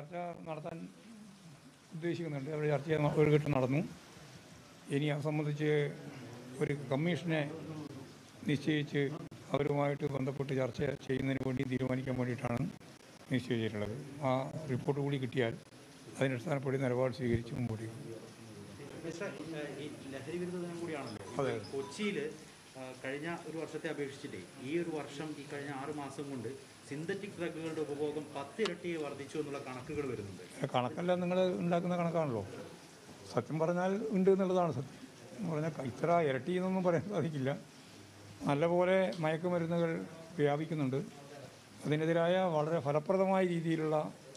ചർച്ച നടത്താൻ ഉദ്ദേശിക്കുന്നുണ്ട് അവർ ചർച്ച ഒരു ഘട്ടം നടന്നു ഇനി അത് സംബന്ധിച്ച് ഒരു കമ്മീഷനെ നിശ്ചയിച്ച് അവരുമായിട്ട് ബന്ധപ്പെട്ട് ചർച്ച ചെയ്യുന്നതിന് വേണ്ടി തീരുമാനിക്കാൻ വേണ്ടിയിട്ടാണ് നിശ്ചയിച്ചിട്ടുള്ളത് ആ റിപ്പോർട്ട് കൂടി കിട്ടിയാൽ അതിനടിസ്ഥാനപ്പെടി നിലപാട് സ്വീകരിച്ച് മുമ്പോട്ട് പോകും. മിസ്റ്റർ, ഏഹ്, ഈ ലഹരി വിരുദ്ധ ദിനം കൂടിയാണല്ലോ അതെ. കൊച്ചിയിൽ കഴിഞ്ഞ ഒരു വർഷത്തെ അപേക്ഷിച്ചിട്ടേ ഈ ഒരു വർഷം ഈ കഴിഞ്ഞ ആറ് മാസം കൊണ്ട് സിന്തറ്റിക് ഡ്രഗുകളുടെ ഉപഭോഗം പത്തിരട്ടി വർദ്ധിച്ചു എന്നുള്ള കണക്കുകൾ വരുന്നുണ്ട് കണക്കെല്ലാം നിങ്ങൾ ഉണ്ടാക്കുന്ന കണക്കാണല്ലോ സത്യം പറഞ്ഞാൽ ഉണ്ട് എന്നുള്ളതാണ് സത്യം എന്ന് പറഞ്ഞാൽ ഇത്ര ഇരട്ടി എന്നൊന്നും പറയാൻ സാധിക്കില്ല നല്ലപോലെ മയക്കുമരുന്നുകൾ വ്യാപിക്കുന്നുണ്ട് അതിനെതിരായ വളരെ ഫലപ്രദമായ രീതിയിലുള്ള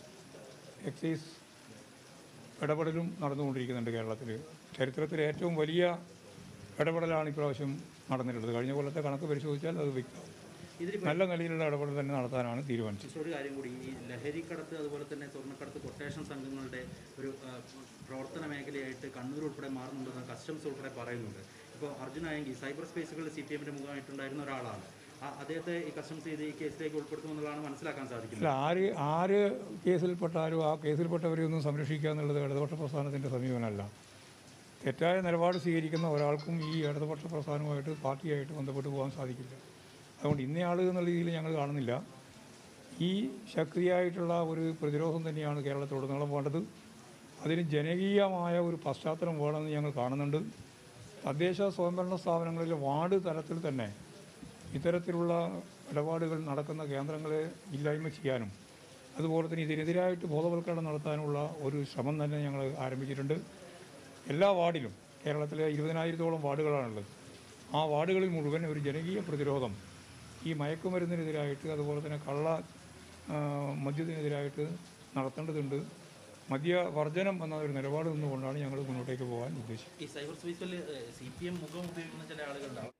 എക്സൈസ് ഇടപെടലും നടന്നുകൊണ്ടിരിക്കുന്നുണ്ട് കേരളത്തിൽ ചരിത്രത്തിൽ ഏറ്റവും വലിയ ഇടപെടലാണ് ഇപ്രാവശ്യം നടന്നിട്ടുള്ളത് കഴിഞ്ഞ കൊല്ലത്തെ കണക്ക് പരിശോധിച്ചാൽ അത് വ്യക്തം ഇതിലിപ്പോൾ നല്ല നിലയിലുള്ള ഇടപെടൽ തന്നെ നടത്താനാണ് തീരുമാനിച്ചത് മിസ്റ്റർ, ഒരു കാര്യം കൂടി ഈ ലഹരിക്കടത്ത് അതുപോലെ തന്നെ സ്വർണ്ണക്കടത്ത് കൊട്ടേഷൻ സംഘങ്ങളുടെ ഒരു ആ, പ്രവർത്തന മേഖലയായിട്ട് കണ്ണൂർ ഉൾപ്പെടെ മാറുന്നുണ്ടെന്ന് കസ്റ്റംസ് ഉൾപ്പെടെ പറയുന്നുണ്ട് ഇപ്പോൾ അർജുനായെങ്കിൽ സൈബർ സ്പേസുകളിൽ സി പി എമ്മിൻ്റെ മുഖമായിട്ടുണ്ടായിരുന്ന ഒരാളാണ് ആ, അദ്ദേഹത്തെ ഈ കസ്റ്റംസ് ചെയ്ത് ഈ കേസിലേക്ക് ഉൾപ്പെടുത്തുമെന്നുള്ളതാണ് മനസ്സിലാക്കാൻ സാധിക്കുന്നത് അല്ല ആര് ആര് കേസിൽപ്പെട്ടാലും ആ കേസിൽപ്പെട്ടവരെ ഒന്നും സംരക്ഷിക്കുക എന്നുള്ളത് ഇടതുപക്ഷ പ്രസ്ഥാനത്തിൻ്റെ സമീപനമല്ല തെറ്റായ നിലപാട് സ്വീകരിക്കുന്ന ഒരാൾക്കും ഈ ഇടതുപക്ഷ പ്രസ്ഥാനവുമായിട്ട് പാർട്ടിയായിട്ട് ബന്ധപ്പെട്ട് പോകാൻ സാധിക്കില്ല അതുകൊണ്ട് ഇന്നയാൾ എന്നുള്ള രീതിയിൽ ഞങ്ങൾ കാണുന്നില്ല ഈ ശക്തിയായിട്ടുള്ള ഒരു പ്രതിരോധം തന്നെയാണ് കേരളത്തിലുടനീളം വേണ്ടത് അതിന് ജനകീയമായ ഒരു പശ്ചാത്തലം വേണമെന്ന് ഞങ്ങൾ കാണുന്നുണ്ട് തദ്ദേശ സ്വയംഭരണ സ്ഥാപനങ്ങളിലെ വാർഡ് തലത്തിൽ തന്നെ ഇത്തരത്തിലുള്ള ഇടപാടുകൾ നടക്കുന്ന കേന്ദ്രങ്ങളെ ഇല്ലായ്മ ചെയ്യാനും അതുപോലെ തന്നെ ഇതിനെതിരായിട്ട് ബോധവൽക്കരണം നടത്താനുള്ള ഒരു ശ്രമം തന്നെ ഞങ്ങൾ ആരംഭിച്ചിട്ടുണ്ട് എല്ലാ വാർഡിലും കേരളത്തിലെ ഇരുപതിനായിരത്തോളം വാർഡുകളാണുള്ളത് ആ വാർഡുകളിൽ മുഴുവൻ ഒരു ജനകീയ പ്രതിരോധം ഈ മയക്കുമരുന്നിനെതിരായിട്ട് അതുപോലെ തന്നെ കള്ള ആ, മദ്യത്തിനെതിരായിട്ട് നടത്തേണ്ടതുണ്ട് മദ്യവർജനം എന്ന ഒരു നിലപാട് നിന്നുകൊണ്ടാണ് ഞങ്ങൾ മുന്നോട്ടേക്ക് പോകാൻ ഉദ്ദേശിക്കുന്നത് ഈ സൈബർ സ്പേസിൽ സി പി എം മുഖം ഉപയോഗിക്കുന്ന ചില ആളുകളുണ്ടാവും